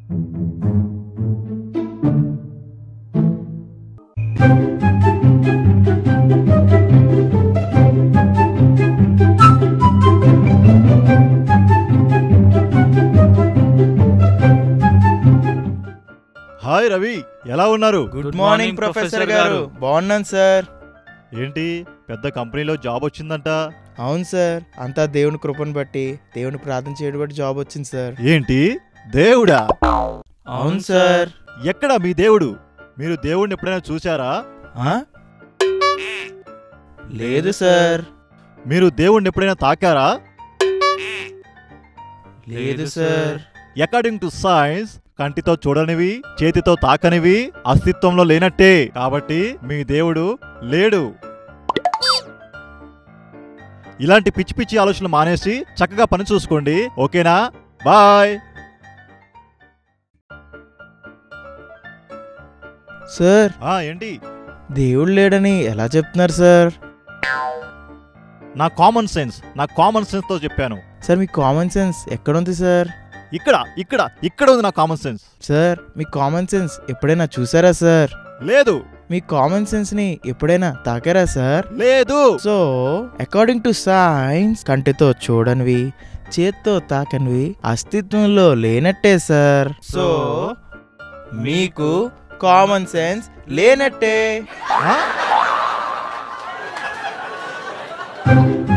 Hi Ravi ఎలా ఉన్నారు good morning professor గారు బాగున్నాను సార్ ఏంటి పెద్ద కంపెనీలో జాబ్ వచ్చిందంట అవును సార్ అంతా దేవుని కృపను బట్టి దేవుని ప్రార్థన చేయడం బట్టి జాబ్ వచ్చింది సార్ ఏంటి దేవుడా అవును సార్ ఎక్కడ మీ దేవుడు మీరు దేవుడిని ఎప్పుడైనా చూశారా ఆ? లేదు సార్ మీరు దేవుడిని ఎప్పుడైనా తాకారా లేదు సార్ అకార్డింగ్ టు సైన్స్ కంటితో చూడనివి చేతితో తాకనివి అస్తిత్వంలో లేనట్టే కాబట్టి మీ దేవుడు లేడు ఇలాంటి పిచ్చి పిచ్చి ఆలోచనలు మానేసి చక్కగా పని చూసుకోండి ఓకేనా బాయ్ సార్ ఆ ఏంటి దేవుడు లేడని ఎలా చెప్తున్నారు సార్ నా కామన్ సెన్స్ నా కామన్ సెన్స్ తో చెప్పాను సార్ మీ కామన్ సెన్స్ ఎక్కడుంది సార్ ఇక్కడ ఇక్కడ ఇక్కడ ఉంది నా కామన్ సెన్స్ సార్ మీ కామన్ సెన్స్ ఎప్పుడైనా చూసారా సార్ లేదు మీ కామన్ సెన్స్ ని ఎప్పుడైనా తాకారా సార్ లేదు సో అకార్డింగ్ టు సైన్స్ కంటితో చూడనివి చేత్తో తాకనివి అస్తిత్వంలో లేనట్టే సార్ సో మీకు కామన్ సెన్స్ లేనట్టే ఆ?